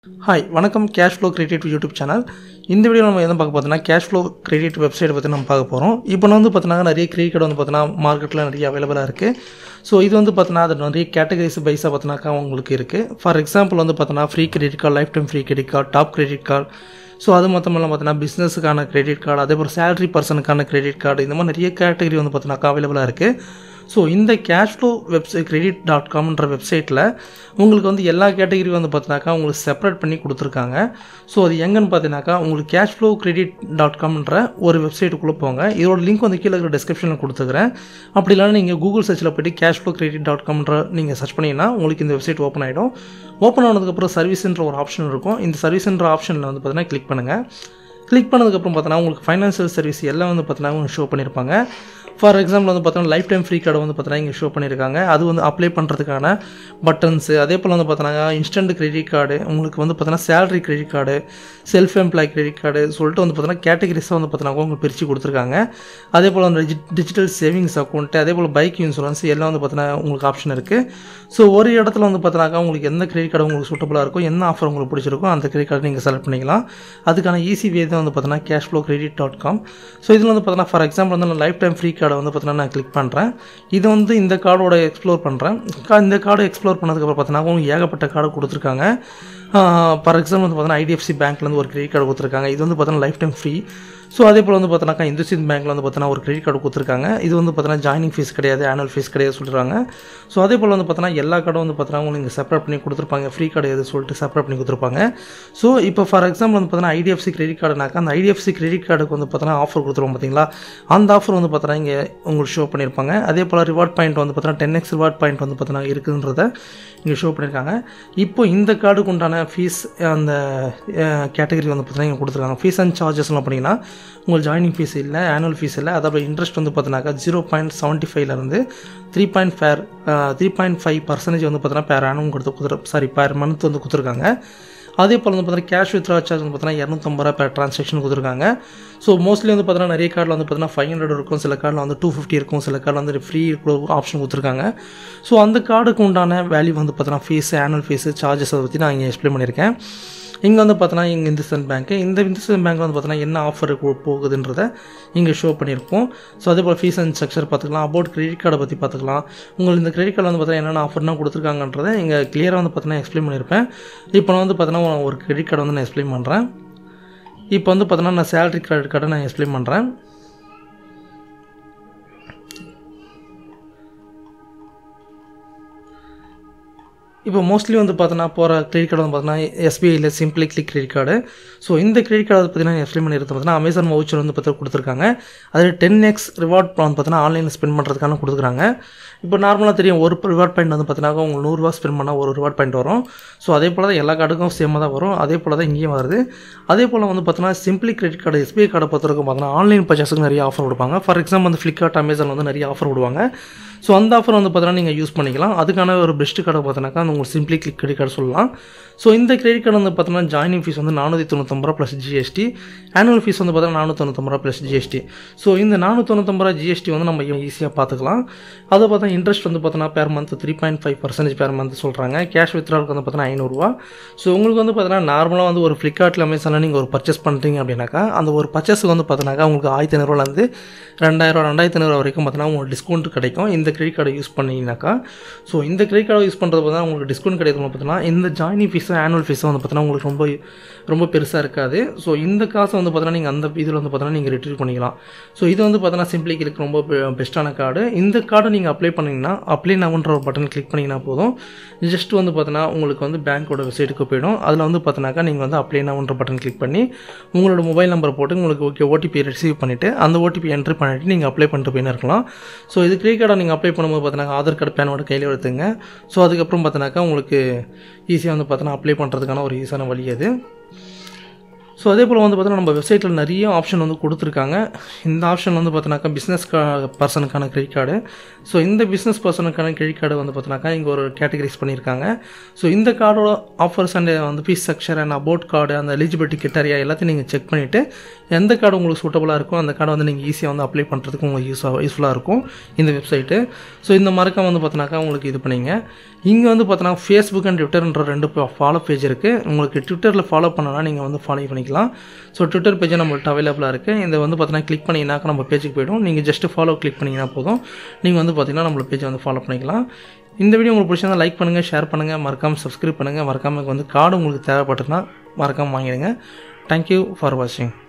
hi வணக்கம் cash flow credit YouTube channel இந்த வீடியோ நம்ம எதை பார்க்க பார்த்தோன்னா கேஷ் ஃப்ளோ கிரெடிட் வெப்சைட் பற்றி நம்ம பார்க்க போகிறோம் இப்போ வந்து பார்த்தீங்கன்னா நிறைய கிரெடிட் கார்டு வந்து பார்த்தீங்கன்னா மார்க்கெட்டில் நிறைய அவைலபிளாக இருக்குது ஸோ இது வந்து பார்த்தீங்கன்னா அது நிறைய கேட்டகரிஸ் பைஸாக பார்த்தினாக்கா உங்களுக்கு இருக்குது ஃபார் எக்ஸாம்பிள் வந்து பார்த்தீங்கன்னா free credit card life time free credit card top credit card so அது மொத்தமெல்லாம் பார்த்தீங்கன்னா பிஸ்னஸுக்கான கிரெடிட் கார்டு அதே போல் சேலரி பர்சனுக்கான கிரெடிட் கார்டு இந்த மாதிரி நிறைய கேட்டகரி வந்து பார்த்தீங்கன்னாக்கா அவைலபிளாக இருக்குது ஸோ இந்த cash flow website credit dot காம்ன்ற வெப்சைட்டில் உங்களுக்கு வந்து எல்லா கேட்டகரி வந்து பார்த்தினாக்கா உங்களுக்கு செப்பரேட் பண்ணி கொடுத்துருக்காங்க ஸோ அது எங்கன்னு பார்த்தீங்கன்னாக்கா உங்களுக்கு கேஷ் ஃப்ளோ கிரெடிட் டாட் காம்ன்ற ஒரு வெப்சைட்டுக்குள்ளே போங்க இதோட லிங்க் வந்து கீழே இருக்கிற டிஸ்கிரிப்ஷனில் கொடுத்துக்கிறேன் அப்படி இல்லைனா நீங்கள் கூகுள் சர்ச்சில் போய்ட்டு கேஷ் ஃப்ளோ கிரெடிட் டாட் காம்ன்ற நீங்கள் சர்ச் பண்ணிங்கன்னா உங்களுக்கு இந்த வெப்சைட் ஓப்பன் ஆகிடும் ஓப்பன் ஆனதுக்கப்புறம் சர்வீஸ்ன்ற ஒரு ஆப்ஷன் இருக்கும் இந்த சர்வீஸ்ன்ற ஆப்ஷனில் வந்து பார்த்தீங்கன்னா கிளிக் பண்ணுங்கள் கிளிக் பண்ணதுக்கப்புறம் பார்த்தோன்னா உங்களுக்கு ஃபைனான்சியல் சர்வீஸ் எல்லாம் வந்து பார்த்தீங்கன்னா உங்களுக்கு ஷோ பண்ணியிருப்பாங்க ஃபார் எக்ஸாம்பிள் வந்து பார்த்தோன்னா லைஃப் டைம் ஃப்ரீ கார்டு வந்து பார்த்தீங்கன்னா இங்கே ஷோ பண்ணியிருக்காங்க அது வந்து அப்ளை பண்ணுறதுக்கான பட்டன்ஸு அதே போல் வந்து பார்த்தோன்னா இன்ஸ்டன்ட் கிரெடிட் கார்டு உங்களுக்கு வந்து பார்த்தோன்னா salary credit card self employ credit card சொல்லிட்டு வந்து பார்த்தோன்னா கேட்டகரிஸாக வந்து பார்த்தோன்னா உங்களுக்கு பிரித்து கொடுத்துருக்காங்க அதே போல் வந்து டிஜிட்டல் சேவிங்ஸ் அக்கௌண்ட்டு அதே போல் பைக் இன்சூரன்ஸ் எல்லாம் வந்து பார்த்தோன்னா உங்களுக்கு ஆப்ஷன் இருக்குது ஸோ ஒரு இடத்துல வந்து பார்த்தோன்னாக்கா உங்களுக்கு எந்த கிரெடிட் கார்டு உங்களுக்கு சூட்டபுளாக இருக்கோ என்ன ஆஃபர் உங்களுக்கு பிடிச்சிருக்கோ அந்த கிரெடிட் கார்டு நீங்கள் செலக்ட் பண்ணிக்கலாம் அதுக்கான ஈஸி வே தான் வந்து பார்த்தோன்னா cash flow credit dot com so இதில் வந்து பார்த்தோன்னா ஃபார் எக்ஸாம்பிள் வந்து நான் லைஃப் டைம் ஃப்ரீ கார்டை வந்து பார்த்தோன்னா நான் கிளிக் பண்ணுறேன் இது வந்து இந்த கார்டோட எக்ஸ்ப்ளோர் பண்ணுறேன் இந்த கார்டு எக்ஸ்ப்ளோர் பண்ணதுக்கப்புறம் பார்த்தோன்னா உங்களுக்கு ஏகப்பட்ட கார்டு கொடுத்துருக்காங்க ஃபார் எக்ஸாம்பிள் வந்து பார்த்தோன்னா ஐடிஎஃப்சி பேங்க்லேருந்து ஒரு கிரெடிட் கார்டு கொடுத்துருக்காங்க இது வந்து பார்த்தோன்னா லைஃப் டைம் ஃப்ரீ ஸோ அதே போல் வந்து பார்த்தோன்னாக்கா இந்துஸ்தின் பேங்க்கில் வந்து பார்த்தோன்னா ஒரு கிரெடிட் கார்டு கொடுத்துருக்காங்க இது வந்து பார்த்தோன்னா ஜாயினிங் ஃபீஸ் கிடையாது ஆனுவல் ஃபீஸ் கிடையாது சொல்கிறாங்க ஸோ அதே போல் வந்து பார்த்தோன்னா எல்லா கார்டும் வந்து பார்த்தோன்னா உங்களுக்கு இங்கே செப்பரேட் பண்ணி கொடுத்துருப்பாங்க ஃப்ரீ கார்டு எது சொல்லிட்டு செப்பரேட் பண்ணி கொடுத்துருப்பாங்க ஸோ இப்போ ஃபார் எக்ஸாம்பிள் வந்து பார்த்தோன்னா ஐடிஎஃப்சி கிரெடிட் கார்டுனாக்கா அந்த ஐடிஎஃப்சி கிரெடிட் கார்டுக்கு வந்து பார்த்தோன்னா ஆஃபர் கொடுத்துருவோம் பார்த்தீங்களா அந்த ஆஃபர் வந்து பார்த்தோன்னா இங்கே உங்களுக்கு ஷோ பண்ணியிருப்பாங்க அதே போல் ரிவார்ட் பாயிண்ட் வந்து பார்த்தோன்னா டென் எக்ஸ் ரிவார்ட் பாயிண்ட் வந்து பார்த்தோன்னா இருக்குன்றத இங்கே ஷோ பண்ணியிருக்காங்க இப்போ இந்த கார்டுக்கு உண்டான ஃபீஸ் அந்த கேட்டகரி வந்து பார்த்தீங்கன்னா இங்கே கொடுத்துருக்காங்க ஃபீஸ் அண்ட் சார்ஜஸ்லாம் பண்ணிங்கன்னா உங்களுக்கு ஜாயினிங் ஃபீஸ் இல்லை ஆனுவல் ஃபீஸ் இல்லை அதாவது இன்ட்ரெஸ்ட் வந்து பார்த்தீங்கன்னாக்கா ஜீரோ பாயிண்ட் செவன்ட்டி ஃபைவ்லேருந்து three point four three point five percentage வந்து பார்த்தீங்கன்னா பேர் ஆனும் கொடுத்து கொடுத்துரு சாரி பேர் மந்த் வந்து கொடுத்துருக்காங்க அதே போல் வந்து பார்த்தீங்கன்னா கேஷ் வித்ரா சார்ஜ் வந்து பார்த்தீங்கன்னா இரநூத்தம்பது ரூபா பேர் ட்ரான்சாக்ஷன் கொடுத்துருக்காங்க ஸோ மோஸ்ட்லி வந்து பார்த்தீங்கன்னா நிறைய கார்டில் வந்து பார்த்தீங்கன்னா ஃபைவ் ஹண்ட்ரட் இருக்கும் சில கார்டில் வந்து டூ ஃபிஃப்டி இருக்கும் சில கார்டில் வந்து ஃப்ரீ ஆப்ஷன் கொடுத்துருக்காங்க ஸோ அந்த கார்டுக்கு உண்டான வேல்யூ வந்து பார்த்தீங்கன்னா ஃபீஸ் ஆனுவல் ஃபீஸு சார்ஜஸ் அதை பற்றி நான் இங்கே எக்ஸ்பிளைன் பண்ணியிருக்கேன் இங்கே வந்து பார்த்தோன்னா இங்கே இந்துஸ்தான் பேங்க்கு இந்த இந்துஸ்தான் பேங்க் வந்து பார்த்தோன்னா என்ன ஆஃபர் போகுதுன்றத இங்கே ஷோ பண்ணியிருப்போம் ஸோ அதே போல் ஃபீஸ் அண்ட் ஸ்ட்ரக்சர் பார்த்துக்கலாம் அபவுட் கிரெடிட் கார்டை பற்றி பார்த்துக்கலாம் உங்களுக்கு இந்த கிரெடிட் கார்டு வந்து பார்த்தா என்னென்ன ஆஃபர்னா கொடுத்துருக்காங்கன்றதை இங்கே கிளியராக வந்து பார்த்தோன்னா எக்ஸ்பிளைன் பண்ணியிருப்பேன் இப்போ நான் வந்து பார்த்தோன்னா ஒரு கிரெடிட் கார்டு வந்து நான் எக்ஸ்பிளைன் பண்ணுறேன் இப்போ வந்து பார்த்தோன்னா நான் சேலரி கிரெடிட் கார்டை நான் எக்ஸ்பிளைன் பண்ணுறேன் இப்போ மோஸ்ட்லி வந்து பார்த்தோன்னா போகிற கிரெடிட் கார்டு வந்து பார்த்தீங்கன்னா எஸ்பிஐயில் simply click credit card so இந்த கிரெடிட் கார்டு பார்த்தீங்கன்னா எக்ஸ்பிளைன் பண்ணியிருந்தது பார்த்தீங்கன்னா அமேசான் வவுச்சர் வந்து பார்த்தா கொடுத்துருக்காங்க அதில் டென் எக்ஸ் ரிவார்ட் வந்து பார்த்தீங்கன்னா ஆன்லைனில் ஸ்பெண்ட் பண்ணுறதுக்கான கொடுக்குறாங்க இப்போ நார்மலாக தெரியும் ஒரு ரிவார்ட் பாயிண்ட் வந்து பார்த்தீங்கன்னா உங்களுக்கு நூறுரூவா ஸ்பெண்ட் பண்ணால் ஒரு ரிவார்ட் பாயிண்ட் வரும் ஸோ அதே போல் தான் எல்லா கார்டுக்கும் சேமாக தான் வரும் அதே போல் தான் இங்கேயும் வருது அதே போல் வந்து பார்த்தீங்கன்னா சிம்பிளி கிரெடிட் கார்டு எஸ்பிஐ கார்டை பொறுத்தவரைக்கும் பார்த்தீங்கன்னா ஆன்லைன் பர்ச்சேஸுக்கு நிறைய ஆஃபர் கொடுப்பாங்க ஃபார் எக்ஸாம்பிள் வந்து ஃப்ளிப்கார்ட் அமேசான் வந்து நிறைய ஆஃபர் விடுவாங்க ஸோ அந்த ஆஃபர் வந்து பார்த்தீங்கன்னா நீங்கள் யூஸ் பண்ணிக்கலாம் அதுக்கான ஒரு பெஸ்ட் கார்டை பார்த்தீங்கன்னாக்கா அந்த உங்களுக்கு சிம்பிளி கிளிக் கிரெடிட் கார்டு சொல்லலாம் ஸோ இந்த கிரெடிட் கார்டு வந்து பார்த்தீங்கன்னா ஜாயினிங் ஃபீஸ் வந்து நானூற்றி தொண்ணூத்தொம்பது ரூபா ப்ளஸ் ஜிஎஸ்டி ஆனுவல் ஃபீஸ் வந்து பார்த்தீங்கன்னா நானூற்றி தொண்ணூத்தொம்பது ரூபா ப்ளஸ் ஜிஎஸ்டி ஸோ இந்த நானூற்றி தொண்ணூத்தொம்பது ரூபா ஜிஎஸ்டி வந்து நம்ம ஈஸியாக பார்த்துக்கலாம் அதை பார்த்தா இன்ட்ரெஸ்ட் வந்து பார்த்தீங்கன்னா per month three point five percentage per month சொல்கிறாங்க கேஷ் வித்ராவுக்கு வந்து பார்த்தீங்கன்னா ஐநூறுரூவா ஸோ உங்களுக்கு வந்து பார்த்தீங்கன்னா நார்மலாக வந்து ஒரு ஃப்ளிப்கார்ட்டில் அமேசானில் நீங்கள் ஒரு பர்ச்சேஸ் பண்ணுறீங்க அப்படின்னாக்கா அந்த ஒரு பர்ச்சேஸுக்கு வந்து பார்த்தீங்கன்னாக்கா உங்களுக்கு ஆயிரத்தி ஐநூறுவாலேருந்து ரெண்டாயிரம் ரெண்டாயிரத்தி ஐநூறு வரைக்கும் பார்த்தீங்கன்னா உங்களுக்கு டிஸ்கவுண்ட் கிடைக்கும் இந்த கிரெடிட் கார்டை யூஸ் பண்ணிங்கனாக்கா ஸோ இந்த கிரெடிட் கார்டை யூஸ் பண்ணுறது பார்த்தா உங்களுக்கு டிஸ்கவுண்ட் கிடைக்கும் பார்த்தீங்கன்னா இந்த ஜாயினிங் ஃபீஸு ஆனுவல் ஃபீஸும் வந்து பார்த்தீங்கன்னா உங்களுக்கு ரொம்ப ரொம்ப பெருசாக இருக்காது ஸோ இந்த காசை வந்து பார்த்தீங்கன்னா நீங்கள் அந்த இதில் வந்து பார்த்தீங்கன்னா நீங்கள் ரிட்ரீவ் பண்ணிக்கலாம் ஸோ இது வந்து பார்த்தீங்கன்னா சிம்பிளி கிளிக் ரொம்ப பெஸ்ட்டான கார்டு இந்த கார்டை நீங்கள் அப்ளை பண்ணிங்கன்னா அப்ளை நவுன்ற ஒரு பட்டன் கிளிக் பண்ணிங்கன்னா போதும் ஜஸ்ட் வந்து பார்த்தீங்கன்னா உங்களுக்கு வந்து பேங்க்கோட வெப்சைட்டுக்கு போயிடும் அதில் வந்து பார்த்தீங்கன்னாக்கா நீங்கள் வந்து அப்ளை நவுன்ற பட்டன் கிளிக் பண்ணி உங்களோட மொபைல் நம்பர் போட்டு உங்களுக்கு ஓகே ஓடிபி ரிசீவ் பண்ணிவிட்டு அந்த ஓடிபி என்ட்ரி பண்ணிவிட்டு நீங்கள் அப்ளை பண்ணிட்டு போயின்னு இருக்கலாம் ஸோ இது கிரெடிட் கார்டை நீங்கள் அப்ளை பண்ணும்போது பார்த்தீங்கன்னா ஆதார் கார்டு பேனோட கையில் எடுத்துங்க ஸோ அதுக்கப்புறம் பார்த்தீங்கன்னாக்கா உங்களுக்கு ஈஸியாக வந்து பார்த்தீங்கன்னா அப்ளை பண்ணுறதுக்கான ஒரு ஈஸியான வழி அது ஸோ அதே போல் வந்து பார்த்தீங்கன்னா நம்ம வெப்சைட்டில் நிறைய ஆப்ஷன் வந்து கொடுத்துருக்காங்க இந்த ஆப்ஷன் வந்து பார்த்தீங்கன்னாக்கா பிஸ்னஸ் பர்சனுக்கான கிரெடிட் கார்டு ஸோ இந்த பிஸ்னஸ் பர்சனுக்கான கிரெடிட் கார்டு வந்து பார்த்தீங்கன்னாக்கா இங்கே ஒரு கேட்டகரிஸ் பண்ணியிருக்காங்க ஸோ இந்த கார்டோட ஆஃபர்ஸ் அண்ட் வந்து fees structure and about card அந்த எலிஜிபிலிட்டி கிட்டரியா எல்லாத்தையும் நீங்கள் செக் பண்ணிவிட்டு எந்த கார்டு உங்களுக்கு சூட்டபுளாக இருக்கோ அந்த கார்டை வந்து நீங்கள் ஈஸியாக வந்து அப்ளை பண்ணுறதுக்கு உங்களுக்கு யூஸ் யூஸ்ஃபுல்லாக இருக்கும் இந்த வெப்சைட்டு ஸோ இந்த மறக்காம வந்து பார்த்தீங்கன்னாக்கா உங்களுக்கு இது பண்ணிங்க இங்கே வந்து பார்த்தோன்னா ஃபேஸ்புக் அண்ட் ட்விட்டர்ன்ற ரெண்டு ஃபாலோ பேஜ் இருக்குது உங்களுக்கு ட்விட்டரில் ஃபாலோ பண்ணனா நீங்கள் வந்து ஃபாலோ பண்ணிக்கலாம் ஸோ ட்விட்டர் பேஜ் நம்மள்ட்ட அவைலபிளாக இருக்குது இதை வந்து பார்த்தீங்கன்னா கிளிக் பண்ணிங்கனாக்கா நம்ம பேஜுக்கு போய்டும் நீங்கள் ஜஸ்ட் ஃபாலோ கிளிக் பண்ணிங்கன்னா போதும் நீங்கள் வந்து பார்த்தீங்கன்னா நம்மளோட பேஜை வந்து ஃபாலோ பண்ணிக்கலாம் இந்த வீடியோ உங்களுக்கு பிடிச்சிருந்தா லைக் பண்ணுங்கள் ஷேர் பண்ணுங்கள் மறக்காமல் சப்ஸ்கிரைப் பண்ணுங்கள் மறக்காமல் வந்து கார்டு உங்களுக்கு தேவைப்பட்டுனா மறக்காமல் வாங்கிடுங்க தேங்க்யூ ஃபார் வாட்சிங்